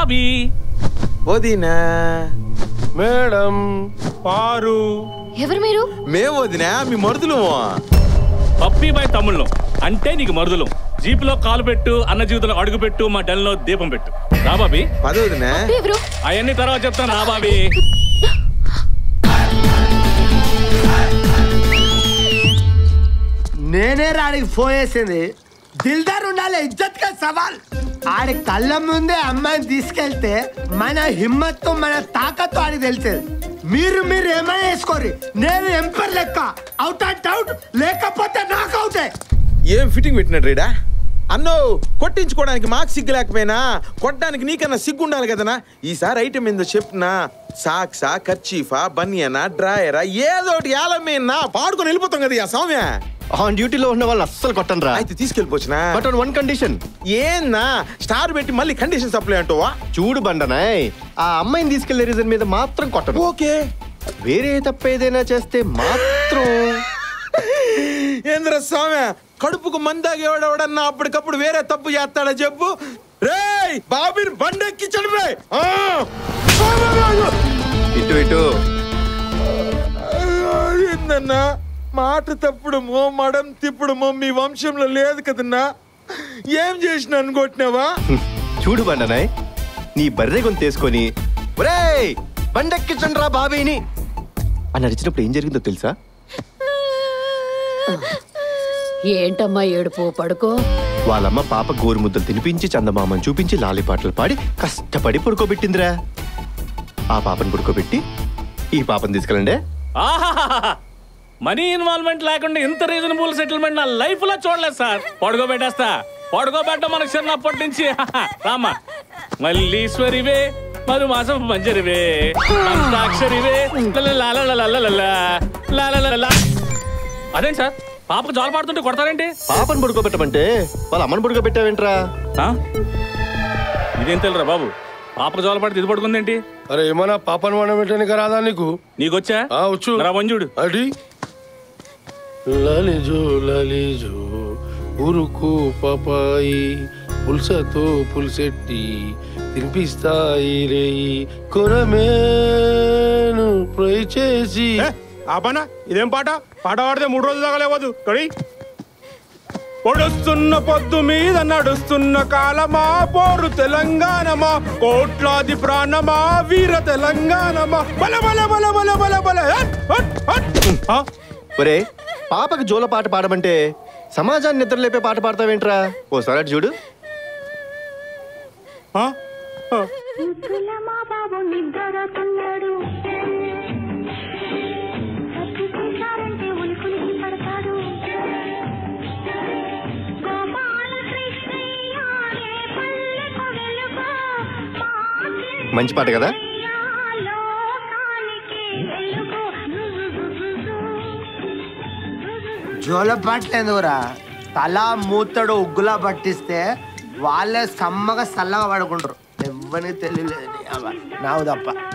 బాబీ వదినా మేడం పారు ఎవరు మీరు మేము వదినా మీ మరుదులు పప్పీ బాయ్ తమ్ముళ్ళం అంటే నీకు మరుదులం జీపులో కాలు పెట్టు అన్న జీవితంలో అడుగు పెట్టు మా డెల్లో దీపం పెట్టు రా బాబీ పద వదినా ఎవరు అవన్నీ తర్వాత చెప్తాను రా బాబీ నేనే రాడికి ఫోన్ చేసింది దిల్దార్ ఉండాలి ఇజ్జత్ కా సవాల్ ఆడి కళ్ళ ముందే అమ్మాయిని తీసుకెళ్తే మన హిమ్మత్తు మన తాకత్తు ఆడికి తెలిసేది మీరు మీరు ఏమైనా వేసుకోరి నేను ఎంపర్ లెక్క అవుట్ అండ్ అవుట్ లేకపోతే నాకు అవుతే ఏం ఫిట్టింగ్ పెట్టినట్టు రీడా అన్నో కొట్టించుకోవడానికి మాకు సిగ్గు లేకపోయినా కొట్టడానికి నీకన్నా సిగ్గు ఉండాలి కదనా ఈసారి ఐటమ్ ఏందో చెప్పునా సాక్సా కర్చీఫా బనియనా డ్రాయరా ఏదో ఒకటి ఏలమేనా పాడుకొని వెళ్ళిపోతాం కదా ఆ సౌమ్య ఆన్ డ్యూటీలో ఉన్న వాళ్ళు అస్సలు కొట్టను రా అయితే తీసుకెళ్ళిపోవచ్చునా బట్ ఆన్ వన్ కండిషన్ ఏంనా స్టార్ పెట్టి మళ్ళీ కండిషన్ సప్లై అంటావా చూడు బండనాయ్ ఆ అమ్మాయిని తీసుకెళ్లే రీజన్ మీద మాత్రం కొట్టను ఓకే వేరే తప్ప ఏదైనా చేస్తే మాత్రం ఏంద్ర స్వామి కడుపుకు మందాగేవాడెవడన్నా అప్పటికప్పుడు వేరే తప్పు చేస్తాడా చెప్పు రేయ్ బాబిని బండెక్కి చడిపోయి ఇటు ఇటు ఏందన్నా మాట తప్పుడు మో మడం తిప్పుడు మో మీ వంశంలో లేదు కదన్నా ఏం చేసిన అనుకుంటున్నావా చూడు బండనాయ్ నీ బర్రె గొంతు తీసుకొని ఒరేయ్ బండెక్కించండి రా బాబీని అని అరిచినప్పుడు ఏం జరిగిందో తెలుసా ఏంటమ్మా ఏడుపు పడుకో వాళ్ళమ్మ పాప గోరు ముద్దలు తినిపించి చందమామని చూపించి లాలిపాటలు పాడి కష్టపడి పడుకోబెట్టిందిరా ఆ పాపని పడుకోబెట్టి ఈ పాపని తీసుకెళ్ళండి ఆహాహాహా. మనీ ఇన్వాల్వ్మెంట్ లేకుండా ఇంత రీజనబుల్ సెటిల్మెంట్ నా లైఫ్ లో చూడలేదు సార్ పడుకోబెట్టేస్తా పడుకోబెట్ట మనకు చిన్నప్పటి నుంచి రామా మల్లీశ్వరివే మధుమాసం మంజరివే అంతాక్షరివే లలలలలలలలలా, లలలలలా. అదేంటి సార్ పాపకు జోల పాడుతుంటే కొడతారేంటి పాపని పడుకోబెట్టమంటే వాళ్ళ అమ్మని పడుకోబెట్టావేంట్రా ఆ? ఇదేం తెలురా బాబు పాపకు జోల పాడితే ఇది పడుకుందేంటి అరే ఏమన్నా పాపను వండ పెట్టడానికి రాదా నీకు నీకొచ్చా ఆ వచ్చు రా మంజుడు అడి లలిజో లలిజో ఉరుకు పపాయి పుల్సతో పుల్సెట్టి తినిపిస్తాయి రేయి కొరమేను ఫ్రై చేసి ఆపనా ఇదేం పాట పాట పాడితే మూడు రోజులు దాకా లేవదు కడి పొడుస్తున్న పొద్దు మీద నడుస్తున్న కాలమా పోరు తెలంగాణమా కోట్లాది ప్రాణమా వీర తెలంగాణమా బల బల బల బల బల బల హట్, హట్, హట్. ఆ? ఒరే పాపకి జోల పాట పాడమంటే సమాజాన్ని నిద్రలేపే పాట పాడతావేంట్రా ఓసారి అటు చూడు ఆ? ఆ. ముద్దులమా బాబు నిద్రతున్నాడు సత్యశారంటే ఉలికులికి పడతాడు గోపాల కృష్ణయ్య ఏ పల్లెకు వెలుగు మంచి పాట కదా లోకానికి వెలుగు జోల పట్టలేదురా తల మూతడు ఉగ్గులా పట్టిస్తే వాళ్ళే సమ్మగా చల్లగా పడుకుంటారు ఎవ్వని తెలియలేదు నీ అవ్వ. నాకు తప్ప